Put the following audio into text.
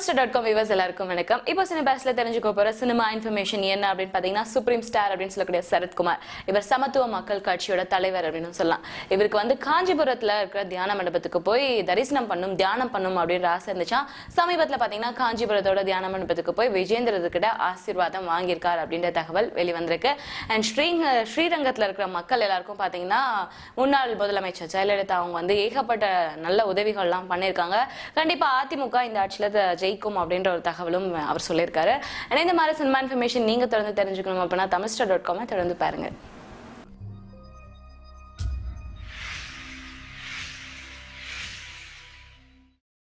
Tamilster dot com viewers எல்லாருக்கும் வணக்கம் இப்போ சினிபாஸ்ல தெரிஞ்சுக்க போற சினிமா இன்ஃபர்மேஷன் என்ன அப்படின்னு பாத்தீங்கன்னா சுப்ரீம் ஸ்டார் அப்படின்னு சொல்லக்கூடிய சரத்குமார் இவர் சமத்துவ மக்கள் கட்சியோட தலைவர் அப்படின்னு சொல்லலாம் இவருக்கு வந்து காஞ்சிபுரத்துல இருக்கிற தியான மண்டபத்துக்கு போய் தரிசனம் பண்ணும் தியானம் பண்ணும் அப்படின்ற ஆசை இருந்துச்சா சமீபத்துல பாத்தீங்கன்னா காஞ்சிபுரத்தோட தியான மண்டபத்துக்கு போய் விஜேந்திரத்துக்கிட்ட ஆசீர்வாதம் வாங்கியிருக்கார் அப்படின்ற தகவல் வெளிவந்திருக்கு அண்ட் ஸ்ரீ ஸ்ரீரங்கத்துல இருக்கிற மக்கள் எல்லாருக்கும் பாத்தீங்கன்னா முன்னாள் முதலமைச்சர் ஜெயலலிதா அவங்க வந்து ஏகப்பட்ட நல்ல உதவிகள்லாம் பண்ணியிருக்காங்க கண்டிப்பா அதிமுக இந்த ஆட்சியில த- ஜெயிக்கும் அப்படின்ற ஒரு தகவலும் அவர் சொல்லியிருக்காரு And இந்த மாதிரி சினிமா இன்ஃபர்மேஷன் நீங்க தொடர்ந்து தெரிஞ்சுக்கணும் அப்படின்னா தமிழ்ஸ்டர் டாட் காமை தொடர்ந்து பாருங்க